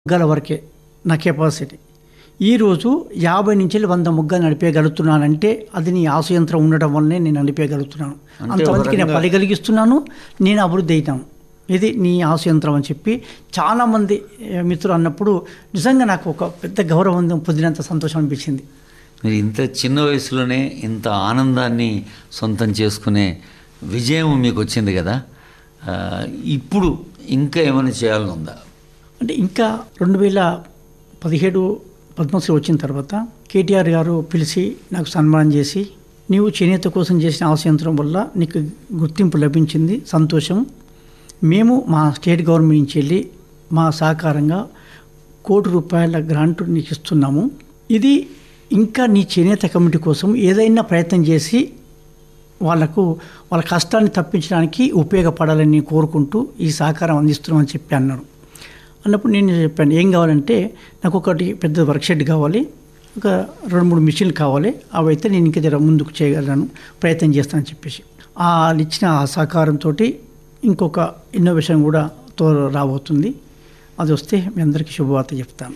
ముగ్గల వరకే నా కెపాసిటీ ఈరోజు యాభై నుంచి వంద ముగ్గలు నడిపేయగలుగుతున్నానంటే అది నీ ఆశయంత్రం ఉండడం వల్లనే నేను నడిపేయగలుగుతున్నాను అంటే అంతమందికి నేను ఒక రకంగా- పలిగలిగిస్తున్నాను నేను అభివృద్ధి అవుతాను ఇది నీ ఆశయంత్రం అని చెప్పి చాలామంది ఏ, మిత్రులు అన్నప్పుడు నిజంగా నాకు ఒక పెద్ద గౌరవం పొందినంత సంతోషం అనిపించింది మీరు ఇంత చిన్న వయసులోనే ఇంత ఆనందాన్ని సొంతం చేసుకునే విజయం మీకు వచ్చింది కదా ఆ, ఇప్పుడు ఇంకా ఏమైనా చేయాలని ఉందా అంటే ఇంకా రెండు వేల పదిహేడు పద్మశ్రీ వచ్చిన తర్వాత కేటీఆర్ గారు పిలిచి నాకు సన్మానం చేసి నీవు చేనేత కోసం చేసిన ఆశయంత్రం వల్ల నీకు గుర్తింపు లభించింది సంతోషం మేము మా స్టేట్ గవర్నమెంట్ నుంచి వెళ్ళి మా సహకారంగా కోటి రూపాయల గ్రాంట్ నీకు ఇస్తున్నాము ఇది ఇంకా నీ చేనేత కమిటీ కోసం ఏదైనా ప్రయత్నం చేసి వాళ్ళకు వాళ్ళ కష్టాన్ని తప్పించడానికి ఉపయోగపడాలని కోరుకుంటూ ఈ సహకారం అందిస్తున్నామని చెప్పి అన్నారు అన్నప్పుడు నేను చెప్పాను ఏం కావాలంటే నాకు ఒకటి పెద్ద వర్క్షెడ్ కావాలి ఒక రెండు మూడు మిషన్లు కావాలి అవి అయితే నేను ఇంకా జర ముందుకు చేయగలను ప్రయత్నం చేస్తానని చెప్పేసి ఆ వాళ్ళు ఇచ్చిన ఆ సహకారంతో ఇంకొక ఇన్నోవేషన్ కూడా తో రాబోతుంది అది వస్తే మీ అందరికీ శుభవార్త చెప్తాను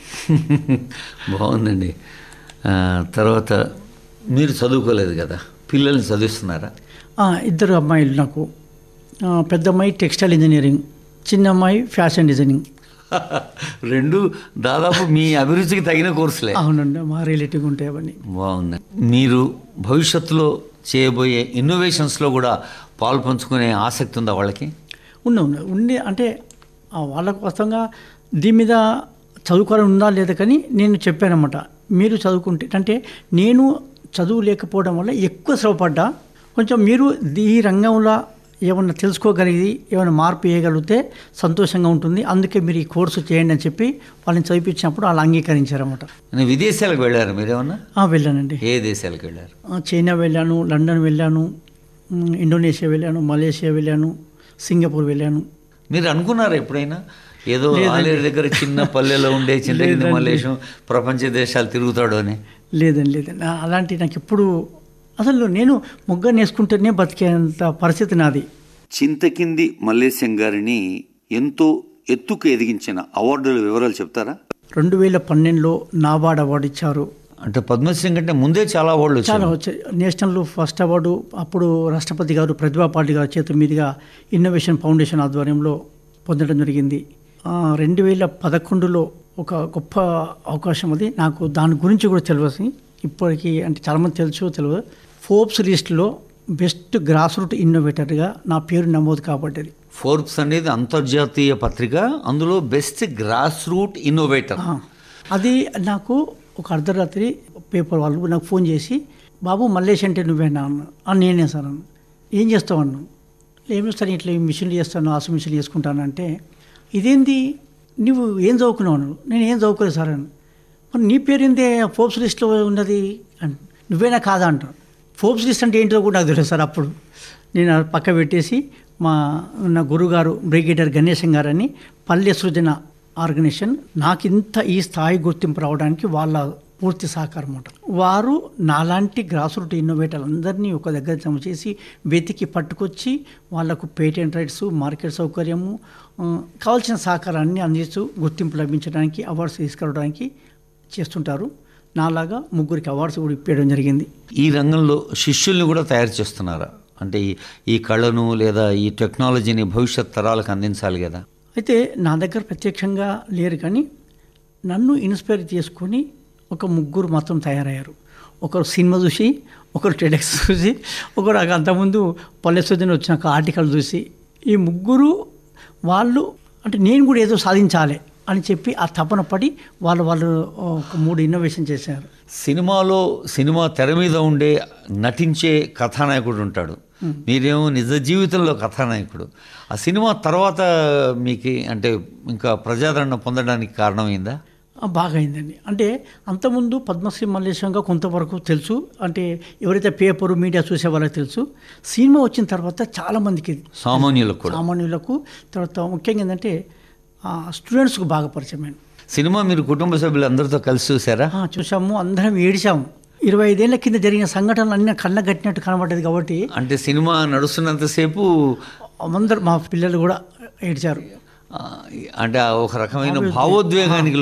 బాగుందండి ఆ, తర్వాత మీరు చదువుకోలేదు కదా పిల్లల్ని చదివిస్తున్నారా ఆ, ఇద్దరు అమ్మాయిలు నాకు ఆ, పెద్ద అమ్మాయి టెక్స్టైల్ ఇంజనీరింగ్ చిన్న అమ్మాయి ఫ్యాషన్ డిజైనింగ్ రెండు దాదాపు మీ అభిరుచికి తగిన కోర్సులే అవునండి మా రిలేటివ్ ఉంటాయి అవన్నీ బాగుంది మీరు భవిష్యత్తులో చేయబోయే ఇన్నోవేషన్స్లో కూడా పాలు పంచుకునే ఆసక్తి ఉందా వాళ్ళకి ఉన్న ఉన్న ఉండి అంటే ఆ వాళ్ళకు వాస్తవంగా దీని మీద చదువుకోవాలని ఉందా లేదా కానీ నేను చెప్పానమాట మీరు చదువుకుంటే అంటే నేను చదువు లేకపోవడం వల్ల ఎక్కువ శ్రమపడ్డా కొంచెం మీరు ఈ రంగంలో ఏమన్నా తెలుసుకోగలిగి ఏమైనా మార్పు వేయగలిగితే సంతోషంగా ఉంటుంది అందుకే మీరు ఈ కోర్సు చేయండి అని చెప్పి వాళ్ళని చదివించినప్పుడు వాళ్ళు అంగీకరించారన్నమాట నేను విదేశాలకు వెళ్ళారు మీరేమన్నా ఆ, వెళ్ళానండి ఏ దేశాలకు వెళ్ళారు ఆ, చైనా వెళ్ళాను లండన్ వెళ్ళాను ఉమ్, ఇండోనేషియా వెళ్ళాను మలేషియా వెళ్ళాను సింగపూర్ వెళ్ళాను మీరు అనుకున్నారా ఎప్పుడైనా ఏదో ఆలేరు దగ్గర చిన్న పల్లెలో ఉండే చిన్న మలేషం ప్రపంచ దేశాలు తిరుగుతాడు అని లేదండి లేదండి ఆ- అలాంటి నాకు ఎప్పుడు అసలు నేను ముగ్గ నేసుకుంటేనే బతికేంత పరిస్థితి నాది చింతకింది మల్లేశం గారిని ఎంతో ఎత్తుకు ఎదిగించిన అవార్డుల వివరాలు చెప్తారా రెండు వేల పన్నెండులో నాబార్డ్ అవార్డు ఇచ్చారు అంటే పద్మశ్రీ కంటే ముందే చాలా అవార్డులు చాలా వచ్చాయి వచ్చాయి నేషనల్ ఫస్ట్ అవార్డు అప్పుడు రాష్ట్రపతి గారు ప్రతిభా పాటిల్ గారి చేతుల మీదుగా ఇన్నోవేషన్ ఫౌండేషన్ ఆధ్వర్యంలో పొందడం జరిగింది ఆ, రెండు వేల పదకొండులో ఒక గొప్ప అవకాశం అది నాకు దాని గురించి కూడా తెలియదు ఇప్పటికీ అంటే చాలామంది తెలుసు తెలియదు ఫోర్బ్స్ లిస్టులో బెస్ట్ గ్రాస్ రూట్ ఇన్నోవేటర్గా నా పేరు నమోదు కాబడ్డది ఫోర్బ్స్ అనేది అంతర్జాతీయ పత్రిక అందులో బెస్ట్ గ్రాస్ రూట్ ఇన్నోవేటర్ ఆ, అది నాకు ఒక అర్ధరాత్రి పేపర్ వాళ్ళు నాకు ఫోన్ చేసి బాబు మల్లేష్ అంటే నువ్వేనా అన్న "ఆ, నేనే సార్ అన్న ఏం చేస్తావు అన్న ఏం చేస్తాను ఇట్లా ఈ మిషన్లు చేస్తాను ఆసు మిషన్లు చేసుకుంటాను అంటే ఇదేంది నువ్వు ఏం చదువుకున్నావు అన్నాడు నేను ఏం చదువుకోలేదు సార్ అని మరి నీ పేరు ఏందే ఫోర్బ్స్ లిస్ట్లో ఉన్నది అని నువ్వేనా కాదా అంటాను ఫోర్బ్స్ లిస్ట్ అంటే ఏంటో కూడా నాకు తెలియదు సార్ అప్పుడు నేను అది పక్క పెట్టేసి మా నా గురుగారు బ్రిగేడియర్ గణేశం గారని పల్లె సృజన ఆర్గనైజేషన్ నాకు ఇంత ఈ స్థాయి గుర్తింపు రావడానికి వాళ్ళ పూర్తి సహకారం ఉంటుంది వారు నాలాంటి గ్రాస్ రూట్ ఇన్నోవేటర్లు అందరినీ ఒక దగ్గర జమ చేసి వెతికి పట్టుకొచ్చి వాళ్ళకు పేటెంట్ రైట్స్ మార్కెట్ సౌకర్యము ఆ, కావాల్సిన సహకారాన్ని అందిస్తూ గుర్తింపు లభించడానికి అవార్డ్స్ తీసుకురావడానికి చేస్తుంటారు నాలాగా ముగ్గురికి అవార్డ్స్ కూడా ఇప్పేయడం జరిగింది ఈ రంగంలో శిష్యుల్ని కూడా తయారు చేస్తున్నారా అంటే ఈ ఈ కళను లేదా ఈ టెక్నాలజీని భవిష్యత్ తరాలకు అందించాలి కదా అయితే నా దగ్గర ప్రత్యక్షంగా లేరు కానీ నన్ను ఇన్స్పైర్ చేసుకొని ఒక ముగ్గురు మాత్రం తయారయ్యారు ఒకరు సినిమా చూసి ఒకరు టెడెక్స్ చూసి ఒకరు నాకు అంతకుముందు పల్లె సుదిన వచ్చిన ఒక ఆర్టికల్ చూసి ఈ ముగ్గురు వాళ్ళు అంటే నేను కూడా ఏదో సాధించాలి అని చెప్పి ఆ తపన పడి వాళ్ళు వాళ్ళు ఒక మూడు ఇన్నోవేషన్ చేశారు సినిమాలో సినిమా తెర మీద ఉండే నటించే కథానాయకుడు ఉంటాడు మీరేమో నిజ జీవితంలో కథానాయకుడు ఆ సినిమా తర్వాత మీకు అంటే ఇంకా ప్రజాదరణ పొందడానికి కారణమైందా ఆ, బాగా అయిందండి అంటే అంతకుముందు పద్మశ్రీ మల్లేశంగా కొంతవరకు తెలుసు అంటే ఎవరైతే పేపరు మీడియా చూసే వాళ్ళకి తెలుసు సినిమా వచ్చిన తర్వాత చాలామందికి సామాన్యులకు కూడా సామాన్యులకు తర్వాత ముఖ్యంగా ఏంటంటే ఆ, స్టూడెంట్స్కు బాగా పరిచయమైన సినిమా మీరు కుటుంబ సభ్యులందరితో కలిసి చూసారా ఆ, చూసాము అందరం ఏడిచాము ఇరవై ఐదేళ్ల కింద జరిగిన సంఘటనలు అన్నీ కళ్ళ కట్టినట్టు కనబడ్డది కాబట్టి అంటే సినిమా నడుస్తున్నంతసేపు అందరు మా పిల్లలు కూడా ఏడ్చారు ఆ, అంటే ఆ ఒక రకమైన భావోద్వేగానికి